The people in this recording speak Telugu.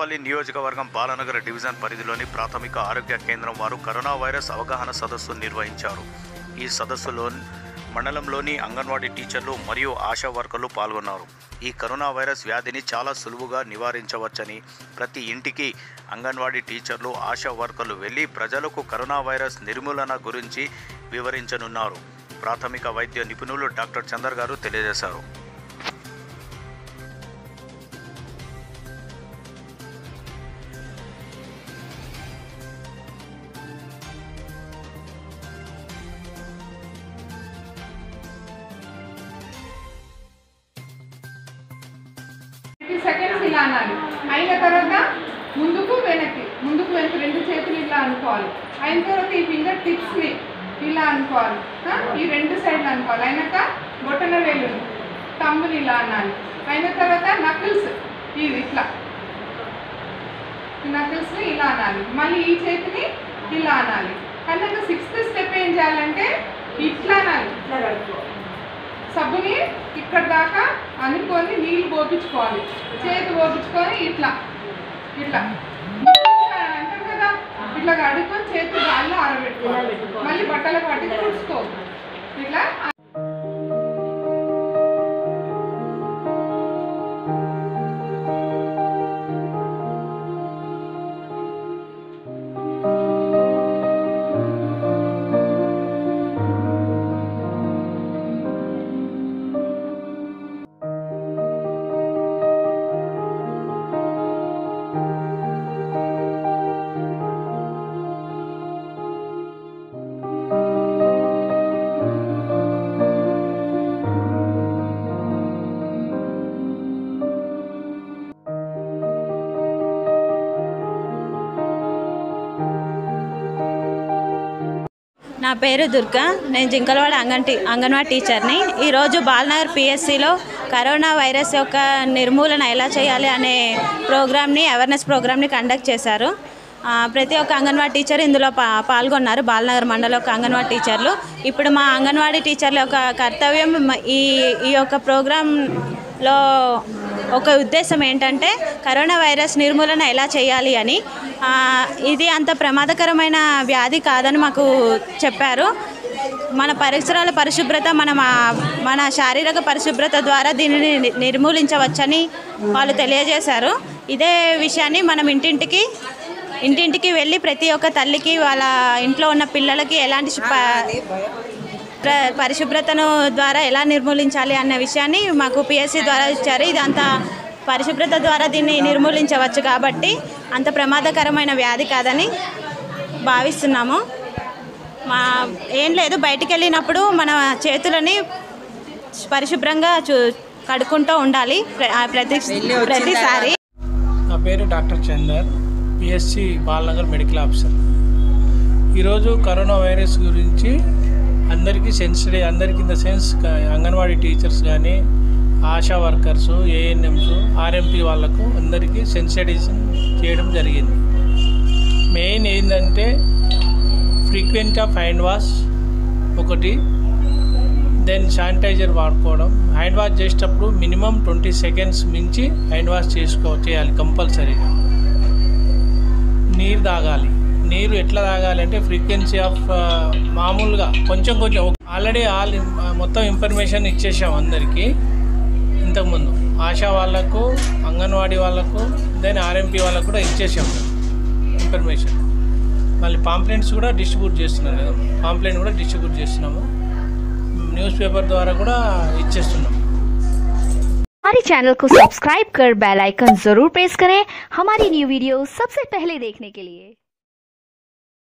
మదనపల్లి నియోజకవర్గం బాలనగర్ డివిజన్ పరిధిలోని ప్రాథమిక ఆరోగ్య కేంద్రం వారు కరోనా వైరస్ అవగాహన సదస్సు నిర్వహించారు ఈ సదస్సులో మండలంలోని అంగన్వాడీ టీచర్లు మరియు ఆశా వర్కర్లు పాల్గొన్నారు ఈ కరోనా వైరస్ వ్యాధిని చాలా సులువుగా నివారించవచ్చని ప్రతి ఇంటికి అంగన్వాడీ టీచర్లు ఆశా వర్కర్లు వెళ్ళి ప్రజలకు కరోనా వైరస్ నిర్మూలన గురించి వివరించనున్నారు ప్రాథమిక వైద్య నిపుణులు డాక్టర్ చందర్ గారు తెలియజేశారు ఫిఫ్టీ సెకండ్స్ ఇలా అనాలి అయిన తర్వాత ముందుకు వెనక్కి ముందుకు వెనక్కి రెండు చేతులు ఇలా అనుకోవాలి అయిన తర్వాత ఈ ఫింగర్ టిప్స్ని ఇలా అనుకోవాలి ఆ? ఈ రెండు సైడ్లు అనుకోవాలి అయినాక బొటన వేలు తమ్ముని ఇలా అనాలి అయిన తర్వాత నకిల్స్ ఇది ఇట్లా నకిల్స్ని ఇలా అనాలి మళ్ళీ ఈ చేతిని ఇలా అనాలి అన్నాక సిక్స్త్ స్టెప్ ఏం చేయాలంటే ఇట్లా అనాలి సబ్బుని ఇక్కడ దాకా అనుకొని నీళ్ళు పోపించుకోవాలి చేతి పోపించుకొని ఇట్లా ఇట్లా అంటారు కదా ఇట్లా కడుక్కొని చేతి గాల్లో ఆరబెట్టుకోవాలి మళ్ళీ బట్టలు పట్టి తుడుచుకో ఇట్లా నా పేరు దుర్గా నేను జింకలవాడ అంగన్ టీ అంగన్వాడీ టీచర్ని ఈరోజు బాలనగర్ పిఎస్సిలో కరోనా వైరస్ యొక్క నిర్మూలన ఎలా చేయాలి అనే ప్రోగ్రామ్ని అవేర్నెస్ ప్రోగ్రామ్ని కండక్ట్ చేశారు ఆ, ప్రతి ఒక్క అంగన్వాడీ టీచర్ ఇందులో పా పాల్గొన్నారు బాలనగర్ మండల యొక్క అంగన్వాడీ టీచర్లు ఇప్పుడు మా అంగన్వాడీ టీచర్ల యొక్క కర్తవ్యం మ- ఈ ఈ యొక్క ప్రోగ్రాంలో ఒక ఉద్దేశం ఏంటంటే కరోనా వైరస్ నిర్మూలన ఎలా చేయాలి అని ఆ, ఇది అంత ప్రమాదకరమైన వ్యాధి కాదని మాకు చెప్పారు మన పరిసరాల పరిశుభ్రత మన మా- మన శారీరక పరిశుభ్రత ద్వారా దీనిని ని- నిర్మూలించవచ్చని వాళ్ళు తెలియజేశారు ఇదే విషయాన్ని మనం ఇంటింటికి ఇంటింటికి వెళ్ళి ప్రతి ఒక్క తల్లికి వాళ్ళ ఇంట్లో ఉన్న పిల్లలకి ఎలాంటి శు- ప- ప్ర- పరిశుభ్రతను ద్వారా ఎలా నిర్మూలించాలి అన్న విషయాన్ని మాకు పిఎస్సి ద్వారా ఇచ్చారు ఇది అంత పరిశుభ్రత ద్వారా దీన్ని నిర్మూలించవచ్చు కాబట్టి అంత ప్రమాదకరమైన వ్యాధి కాదని భావిస్తున్నాము మా ఏం లేదు బయటికి వెళ్ళినప్పుడు మన చేతులని పరిశుభ్రంగా చూ కడుక్కుంటూ ఉండాలి ప్ర- ఆ ప్రతి ప్రతిసారి నా పేరు doctor Chander PSC Balanagar medical officer ఈరోజు కరోనా వైరస్ గురించి అందరికీ సెన్సిటివ్ అందరికీ in the sense anganwadi teachers కానీ ఆశా వర్కర్స్ ఏఎన్ఎంస్ ఆర్ఎంపీ వాళ్ళకు అందరికీ సెన్సిటైజేషన్ చేయడం జరిగింది మెయిన్ ఏంటంటే ఫ్రీక్వెంట్ ఆఫ్ హ్యాండ్ వాష్ ఒకటి దెన్ శానిటైజర్ వాడుకోవడం హ్యాండ్ వాష్ చేసేటప్పుడు మినిమం ట్వంటీ సెకండ్స్ మించి హ్యాండ్ వాష్ చేసుకో చేయాలి కంపల్సరీగా నీరు తాగాలి నీరు ఎట్లా తాగాలి అంటే ఫ్రీక్వెన్సీ ఆఫ్ మామూలుగా కొంచెం కొంచెం ఆల్రెడీ ఆల్ మొత్తం ఇన్ఫర్మేషన్ ఇచ్చేసాం అందరికీ ఇంతకుముందు ఆశా వాళ్ళకు అంగన్వాడీ వాళ్ళకు దెన్ ఆర్ఎంపీ వాళ్ళకు కూడా ఇచ్చేసాం ఇన్ఫర్మేషన్ మళ్ళీ పాంప్లెంట్స్ కూడా డిస్ట్రిబ్యూట్ చేస్తున్నారు కదా పాంప్లెంట్ కూడా డిస్ట్రిబ్యూట్ చేస్తున్నాము న్యూస్ పేపర్ ద్వారా కూడా ఇచ్చేస్తున్నాం हमारे चैनल को सब्सक्राइब कर बेल आइकन जरूर प्रेस करें हमारी न्यू वीडियो सबसे पहले देखने के लिए